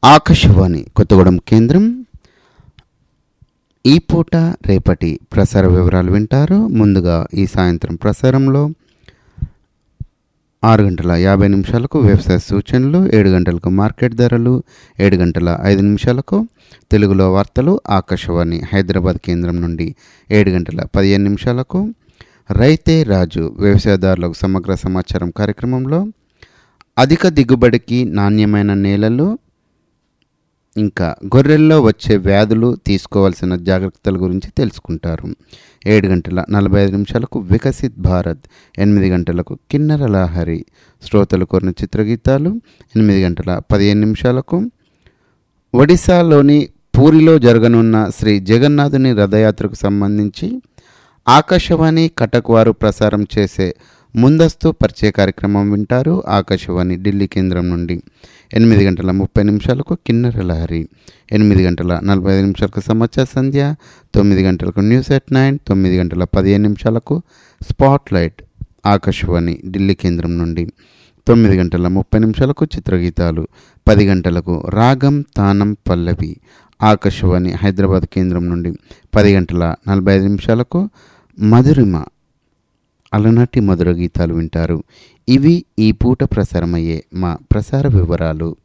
ఆకాశవాణి కొత్తగూడెం కేంద్రం ఈ పూట రేపటి ప్రసార వివరాలు వింటారు ముందుగా ఈ సాయంత్రం ప్రసారంలో ఆరు గంటల యాభై నిమిషాలకు వ్యవసాయ సూచనలు ఏడు గంటలకు మార్కెట్ ధరలు ఏడు గంటల ఐదు నిమిషాలకు తెలుగులో వార్తలు ఆకాశవాణి హైదరాబాద్ కేంద్రం నుండి ఏడు గంటల పదిహేను నిమిషాలకు రైతే రాజు వ్యవసాయదారులకు సమగ్ర సమాచారం కార్యక్రమంలో అధిక దిగుబడికి నాణ్యమైన నేలలు ఇంకా గొర్రెల్లో వచ్చే వ్యాధులు తీసుకోవాల్సిన జాగ్రత్తల గురించి తెలుసుకుంటారు ఏడు గంటల నలభై ఐదు నిమిషాలకు వికసిత్ భారత్ ఎనిమిది గంటలకు కిన్నెర లహరి శ్రోతలు కోరిన చిత్రగీతాలు ఎనిమిది గంటల పదిహేను నిమిషాలకు ఒడిశాలోని పూరిలో జరగనున్న శ్రీ జగన్నాథుని రథయాత్రకు సంబంధించి ఆకాశవాణి కటక్ వారు ప్రసారం చేసే ముందస్తు పరిచయ కార్యక్రమం వింటారు ఆకాశవాణి ఢిల్లీ కేంద్రం నుండి ఎనిమిది గంటల ముప్పై నిమిషాలకు కిన్నెర లహరి ఎనిమిది గంటల నలభై ఐదు నిమిషాలకు సమాచార సంధ్య తొమ్మిది గంటలకు న్యూస్ ఎట్ నైన్ తొమ్మిది గంటల పదిహేను నిమిషాలకు స్పాట్ లైట్ ఆకాశవాణి ఢిల్లీ కేంద్రం నుండి తొమ్మిది గంటల ముప్పై నిమిషాలకు చిత్రగీతాలు పది గంటలకు రాగం తానం పల్లవి ఆకాశవాణి హైదరాబాద్ కేంద్రం నుండి పది గంటల నలభై ఐదు నిమిషాలకు మధురిమ అలనాటి మధుర గీతాలు వింటారు ఇవి ఈ పూట ప్రసారమయ్యే మా ప్రసార వివరాలు